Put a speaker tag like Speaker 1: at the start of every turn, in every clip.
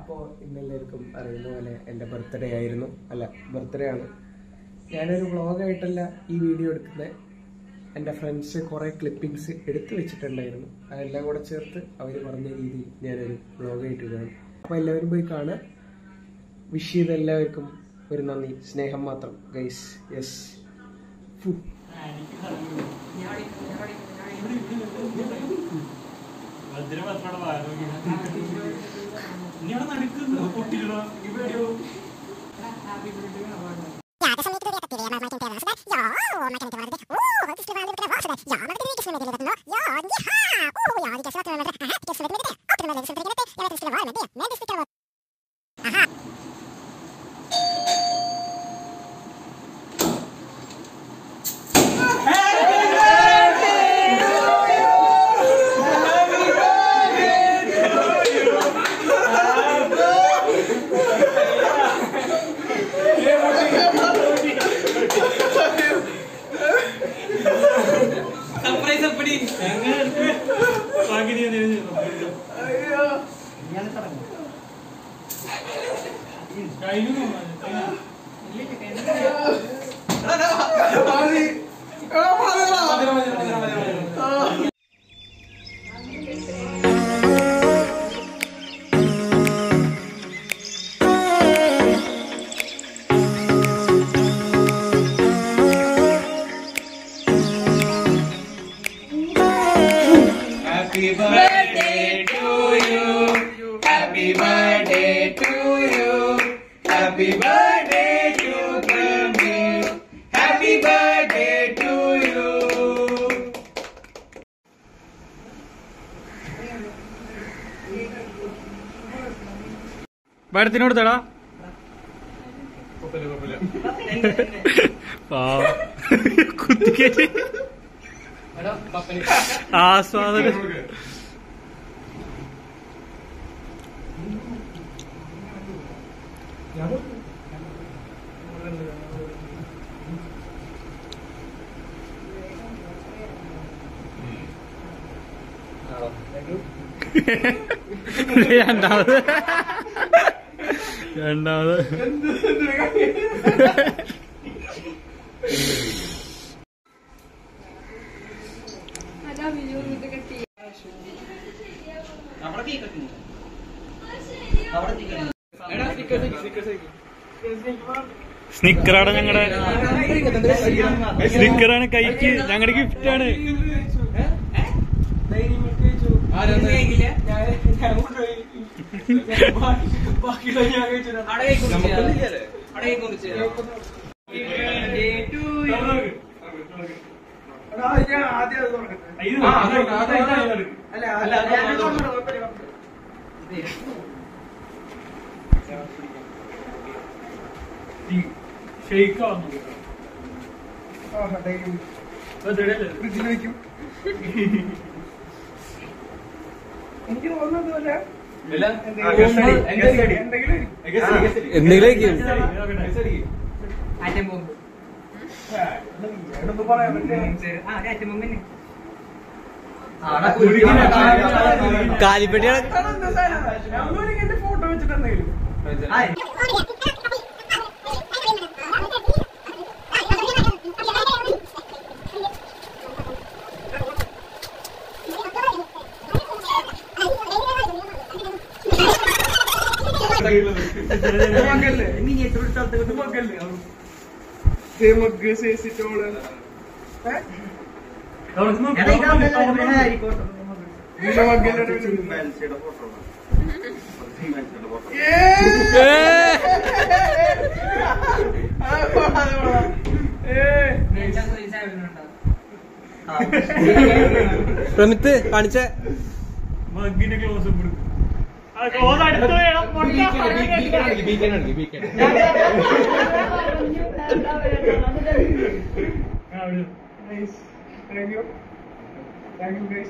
Speaker 1: അപ്പോൾ ഇന്നെല്ലാവർക്കും അറിയുന്ന പോലെ എൻ്റെ ബർത്ത്ഡേ ആയിരുന്നു അല്ല ബർത്ത്ഡേ ആണ് ഞാനൊരു വ്ളോഗായിട്ടല്ല ഈ വീഡിയോ എടുക്കുന്നത് എൻ്റെ ഫ്രണ്ട്സ് കുറേ ക്ലിപ്പിങ്സ് എടുത്തു വെച്ചിട്ടുണ്ടായിരുന്നു അതെല്ലാം കൂടെ ചേർത്ത് അവർ പറഞ്ഞ രീതിയിൽ ഞാനൊരു വ്ളോഗായിട്ട് ഇടുകയാണ് അപ്പോൾ എല്ലാവരും പോയി കാണുക വിഷ് ചെയ്ത എല്ലാവർക്കും ഒരു നന്ദി സ്നേഹം മാത്രം guys yes
Speaker 2: Happy birthday to you. Happy birthday to you. Happy birthday to Prabhu. Happy birthday to you.
Speaker 3: പടത്തിനോട് തടാ കുത്തിക്കേറ്റ് ആസ്വാദനം രണ്ടാമത് രണ്ടാമത് സ്നിക്കറാണ് ഞങ്ങളുടെ സ്നിക്കറാണ് കൈക്ക് ഞങ്ങളുടെ ഗിഫ്റ്റ് ആണ്
Speaker 1: എനിക്ക് തോന്നുന്നത് പോലെ
Speaker 3: എന്തെങ്കിലും
Speaker 1: പറയാൻ പറ്റില്ല
Speaker 3: കാലിപ്പെട്ടിയാണ്
Speaker 1: എന്റെ ഫോട്ടോ വെച്ചിട്ടുണ്ടെങ്കിലും
Speaker 3: പ്രമിത്ത് കാണിച്ച
Speaker 4: മഗ്ഗിന്റെ ക്ലോസ് ക്ലോസ് അടുത്ത് വേണം
Speaker 1: thank you thank you guys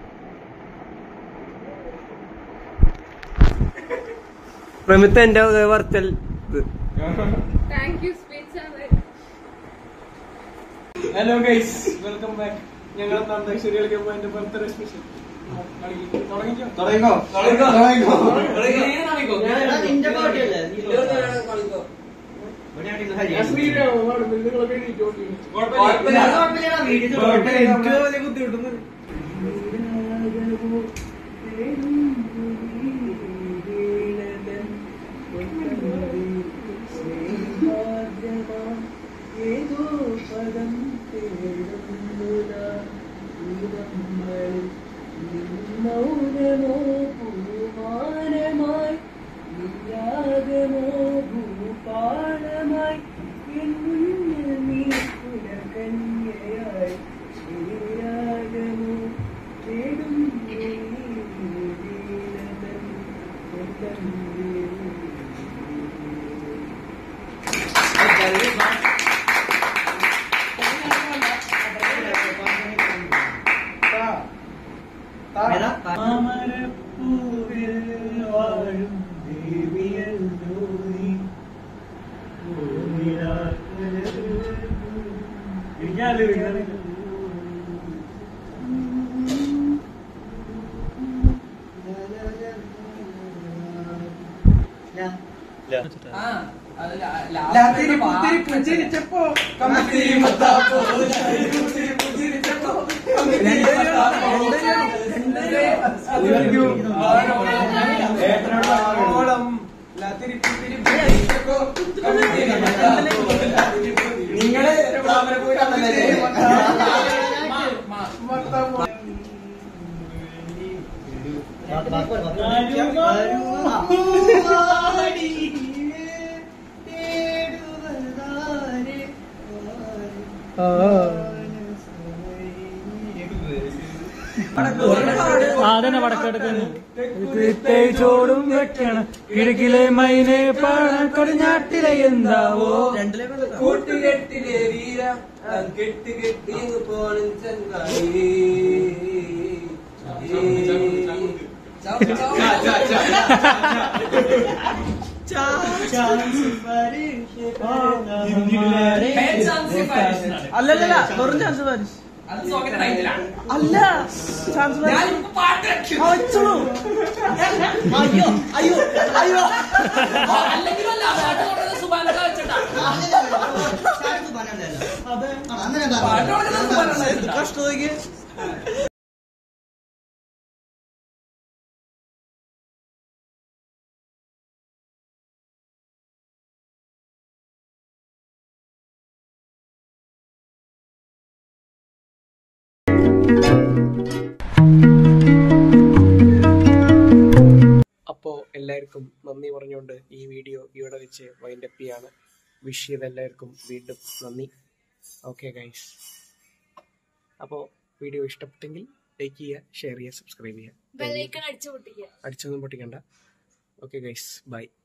Speaker 3: Pramith എന്റെ വർത്തൽ
Speaker 5: thank you speech
Speaker 1: hello guys welcome back ഞങ്ങൾ അന്താക്ഷരി കളിക്കുമ്പോൾ എന്റെ ബർത്ത്ഡേ സ്പെഷ്യൽ
Speaker 2: തുടങ്ങിക്കോ തുടങ്ങിക്കോ
Speaker 1: മൗനമോ പൂമാനമായി നിരാഗമോ ഭൂപാളമായി എൻ മുന്നിൽ നീ പുലകന്യയായി ശ്രീരാഗമോ തേടും നീ വീണതൻ കൊണ്ടേ
Speaker 2: ലാത്തിരി പുത്തിരി പുഞ്ചിരിച്ചപ്പോ കമ്മത്തിരി മത്താപ്പോ ലാത്തിരി പുത്തിരി പുഞ്ചിരിച്ചപ്പോ കമ്മത്തിരി മത്താപ്പോ ഓളം ലാത്തിരി പുത്തിരി പുഞ്ചിരിച്ചപ്പോ കമ്മത്തിരി മത്താപ്പോ നിങ്ങളെ താമരപ്പൂരാണല്ലേ മത്താപ്പോ
Speaker 4: അതന്നെ വടക്കെടുക്ക് ചോടും വെക്കണം കിഴക്കിലെ മൈനെ പാടാൻ കൊടിഞ്ഞാട്ടിലെ എന്താവോ
Speaker 2: കൂട്ടുകെട്ടിലെ വീര കെട്ട് കെട്ടി പോണം ചങ്കായി
Speaker 6: അല്ലല്ല വെറും ചാൻസ് പാരിസ് അല്ല ചാൻസ് വെച്ചോളൂ അയ്യോ അയ്യോ അയ്യോ കഷ്ടം
Speaker 1: അപ്പോൾ എല്ലാവർക്കും നന്ദി പറഞ്ഞുകൊണ്ട് ഈ വീഡിയോ ഇവിടെ വെച്ച് വൈൻഡപ്പ് ചെയ്യാണ് വിഷ് ചെയ്ത എല്ലാവർക്കും വീണ്ടും നന്ദി ഓക്കെ ഗൈസ് അപ്പോൾ വീഡിയോ ഇഷ്ടപ്പെട്ടെങ്കിൽ ലൈക്ക് ചെയ്യുക ഷെയർ ചെയ്യുക സബ്സ്ക്രൈബ് ചെയ്യുക
Speaker 5: ബെല്ലൈക്കൺ അടിച്ചു പൊട്ടിക്കുക
Speaker 1: അടിച്ചൊന്നും പൊട്ടിക്കണ്ട ഓക്കെ ഗൈസ് ബൈ